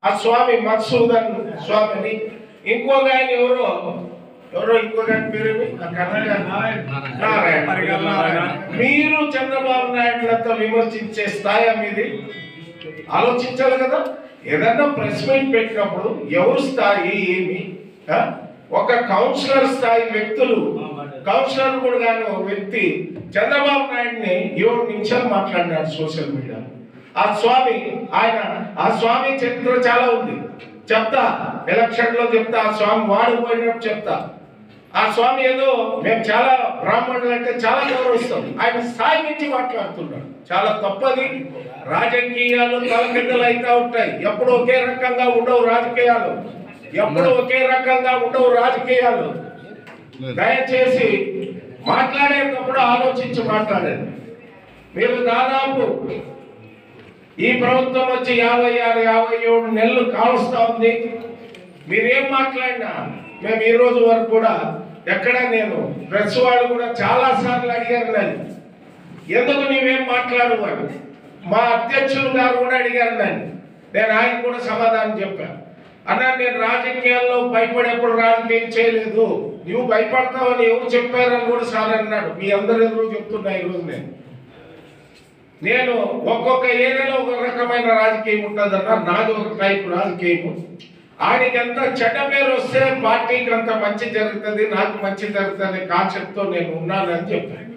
ఆ స్వామి మధుసూదన్ స్వామిని ఇంకొక ఆయన ఎవరో ఎవరో ఇంకొక ఆయన పేరేమి ఆ కన్నడ నారాయణ మీరు చంద్రబాబు నాయుడులతో విమర్శించే స్థాయి మీది ఆలోచించాలి కదా ఏదన్నా ప్రెస్ మీట్ పెట్టినప్పుడు ఎవరు స్థాయి ఏమి ఆ? ఒక కౌన్సిలర్ స్థాయి వ్యక్తులు కౌన్సిలర్ కూడా కాని ఒక వ్యక్తి చంద్రబాబు నాయుడిని ఏడు నిమిషాలు మాట్లాడినాడు సోషల్ మీడియా ఆ స్వామి ఆయన ఆ స్వామి చరిత్ర చాలా ఉంది చెప్తా ఎలక్షన్ లో చెప్తా ఆ స్వామి వాడిపోయినట్టు చెప్తా ఆ స్వామి ఏదో మేము చాలా బ్రాహ్మణులు అంటే చాలా గౌరవిస్తాం ఆయన స్థాయి నుంచి మాట్లాడుతున్నాడు చాలా తప్పది రాజకీయాలు తలకిందలు అయితే ఉంటాయి ఎప్పుడు ఒకే రకంగా ఉండవు రాజకీయాలు ఎప్పుడు ఒకే రకంగా ఉండవు రాజకీయాలు దయచేసి మాట్లాడేటప్పుడు ఆలోచించి మాట్లాడండి మీరు దాదాపు ఈ ప్రభుత్వం వచ్చి యాభై ఆరు యాభై ఏడు నెలలు కావస్తా ఉంది మీరేం మాట్లాడినా మేము ఈ రోజు వరకు కూడా ఎక్కడ నేను ప్రెస్ వాళ్ళు కూడా చాలా సార్లు అడిగారు నన్ను ఎందుకు నీవేం మాట్లాడేవాడు మా అధ్యక్షులు గారు కూడా అడిగారు నన్ను నేను ఆయన కూడా సమాధానం చెప్పాను అన్నా నేను రాజకీయాల్లో భయపడేప్పుడు రాజకీయం చేయలేదు నువ్వు భయపడతావని ఎవరు చెప్పారని కూడా సార్ అన్నాడు మీ అందరి ఎదురు చెప్తున్నా ఈరోజు నేను నేను ఒక్కొక్క ఏరియాలో ఒక రకమైన రాజకీయం ఉంటుందన్న నాది ఒక టైప్ రాజకీయం ఆయనకి ఎంత చెడ్డ పేరు వస్తే పార్టీకి అంత మంచి జరుగుతుంది నాకు మంచి జరుగుతుంది కాన్సెప్ట్ తో నేను ఉన్నానని చెప్పాను